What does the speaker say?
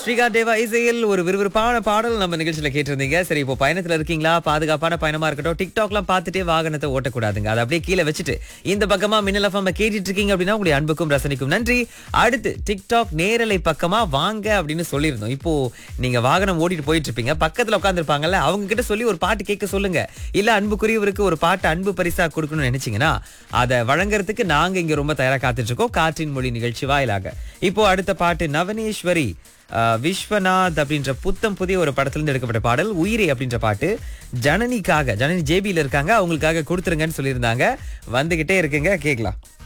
ஸ்ரீகாந்த் தேவா இசையில் ஒரு விறுவிறுப்பான பாடல் நம்ம நிகழ்ச்சியில கேட்டிருந்தீங்க சரி இப்போ பயணத்துல இருக்கீங்களா பாதுகாப்பான பயணமா இருக்கட்டும் டிக்டாக்லாம் பார்த்துட்டே வாகனத்தை ஓட்டக்கூடாதுங்க அதை அப்படியே கீழே வச்சுட்டு இந்த பக்கமா மின்னல் எஃப்எம் கேட்டுட்டு இருக்கீங்க அப்படின்னா உங்களுடைய அன்புக்கும் ரசனைக்கும் நன்றி அடுத்து டிக்டாக் நேரலை பக்கமா வாங்க அப்படின்னு சொல்லியிருந்தோம் இப்போ நீங்க வாகனம் ஓட்டிட்டு போயிட்டு இருப்பீங்க பக்கத்துல உட்காந்துருப்பாங்கல்ல அவங்க கிட்ட சொல்லி ஒரு பாட்டு கேட்க சொல்லுங்க இல்ல அன்புக்குரியவருக்கு ஒரு பாட்டு அன்பு பரிசா கொடுக்கணும்னு நினைச்சீங்கன்னா அதை வழங்குறதுக்கு நாங்க இங்க ரொம்ப தயாரா காத்துட்டு இருக்கோம் காற்றின் மொழி நிகழ்ச்சி வாயிலாக இப்போ அடுத்த பாட்டு நவனேஸ்வரி அஹ், விஸ்வநாத் அப்படின்ற புத்தம் புதிய ஒரு படத்துல இருந்து எடுக்கப்பட்ட பாடல் உயிரே அப்படின்ற பாட்டு ஜனனிக்காக ஜனனி ஜேபியில இருக்காங்க அவங்களுக்காக கொடுத்துருங்கன்னு சொல்லியிருந்தாங்க வந்துகிட்டே இருக்குங்க கேட்கலாம்